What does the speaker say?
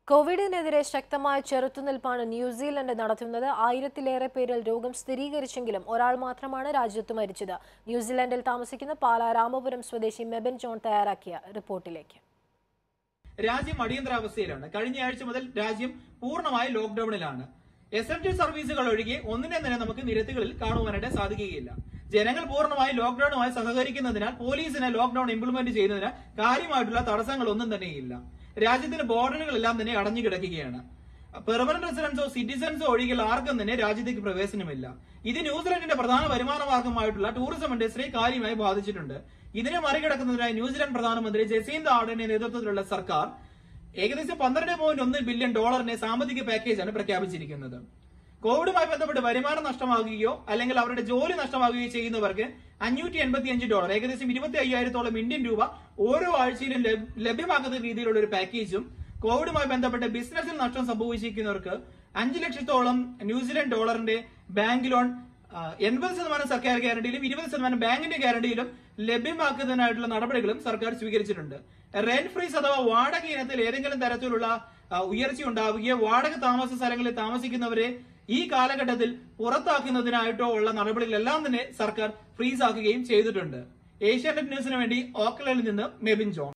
കോവിഡിനെതിരെ ശക്തമായ ചെറുത്തുനിൽപ്പാണ് ന്യൂസിലൻഡ് നടത്തുന്നത് ആയിരത്തിലേറെ പേരിൽ രോഗം സ്ഥിരീകരിച്ചെങ്കിലും ഒരാൾ മാത്രമാണ് രാജ്യത്ത് മരിച്ചത് ന്യൂസിലൻഡിൽ താമസിക്കുന്ന പാലാ രാമപുരം സ്വദേശി മെബൻ ജോൺ തയ്യാറാക്കിയ റിപ്പോർട്ടിലേക്ക് രാജ്യം അടിയന്തരാവസ്ഥയിലാണ് കഴിഞ്ഞ ആഴ്ച മുതൽ രാജ്യം പൂർണ്ണമായി ലോക്ഡൌണിലാണ് എസെൻഷ്യൽ സർവീസുകൾ ഒഴികെ ഒന്നിനെ തന്നെ നമുക്ക് നിരത്തുകളിൽ കാണുവാനായിട്ട് സാധിക്കുകയില്ല ജനങ്ങൾ പൂർണ്ണമായി ലോക്ഡൌണുമായി സഹകരിക്കുന്നതിനാൽ പോലീസിനെ ലോക്ഡൌൺ ഇംപ്ലിമെന്റ് ചെയ്യുന്നതിന് കാര്യമായിട്ടുള്ള തടസ്സങ്ങളൊന്നും തന്നെയില്ല രാജ്യത്തിന്റെ ബോർഡറുകളെല്ലാം തന്നെ അടഞ്ഞു കിടക്കുകയാണ് പെർമനന്റ് റെസിഡൻസോ സിറ്റിസൺസോ ഒഴികെ ആർക്കും തന്നെ രാജ്യത്തേക്ക് പ്രവേശനമില്ല ഇത് ന്യൂസിലൻഡിന്റെ പ്രധാന വരുമാന മാർഗമായിട്ടുള്ള ടൂറിസം ഇൻഡസ്ട്രിയെ കാര്യമായി ബാധിച്ചിട്ടുണ്ട് ഇതിനെ മറികടക്കുന്നതിനായി ന്യൂസിലൻഡ് പ്രധാനമന്ത്രി ജസീന്ത ആർഡന്റെ നേതൃത്വത്തിലുള്ള സർക്കാർ ഏകദേശം പന്ത്രണ്ട് പോയിന്റ് ഒന്ന് ബില്യൺ ഡോളറിന്റെ സാമ്പത്തിക പാക്കേജാണ് പ്രഖ്യാപിച്ചിരിക്കുന്നത് കോവിഡുമായി ബന്ധപ്പെട്ട് വരുമാനം നഷ്ടമാകുകയോ അല്ലെങ്കിൽ അവരുടെ ജോലി നഷ്ടമാകുകയോ ചെയ്യുന്നവർക്ക് അഞ്ഞൂറ്റി എൺപത്തിയഞ്ച് ഡോളർ ഏകദേശം ഇരുപത്തി അയ്യായിരത്തോളം ഇന്ത്യൻ രൂപ ഓരോ ആഴ്ചയിലും ലഭ്- ലഭ്യമാക്കുന്ന രീതിയിലുള്ള ഒരു പാക്കേജും കോവിഡുമായി ബന്ധപ്പെട്ട് ബിസിനസ്സിൽ നഷ്ടം സംഭവിച്ചിരിക്കുന്നവർക്ക് അഞ്ച് ലക്ഷത്തോളം ന്യൂസിലൻഡ് ഡോളറിന്റെ ബാങ്ക് ലോൺ ആ, എൺപത് ശതമാനം സർക്കാർ ഗ്യാരണ്ടിയിലും ഇരുപത് ശതമാനം ബാങ്കിന്റെ ഗ്യാരണ്ടിയിലും ലഭ്യമാക്കുന്നതിനായിട്ടുള്ള നടപടികളും സർക്കാർ സ്വീകരിച്ചിട്ടുണ്ട് റെന്റ് ഫ്രീസ് അഥവാ വാടക ഇനത്തിൽ ഏതെങ്കിലും തരത്തിലുള്ള ആ, ഉയർച്ച ഉണ്ടാവുകയോ വാടക താമസ സ്ഥലങ്ങളിൽ താമസിക്കുന്നവരെ ഈ കാലഘട്ടത്തിൽ പുറത്താക്കുന്നതിനായിട്ടോ ഉള്ള നടപടികളെല്ലാം തന്നെ സർക്കാർ ഫ്രീസ് ആക്കുകയും ചെയ്തിട്ടുണ്ട് ഏഷ്യാനെറ്റ് ന്യൂസിന് വേണ്ടി ഓക്ലൻഡിൽ നിന്ന് മെബിൻ ജോൺ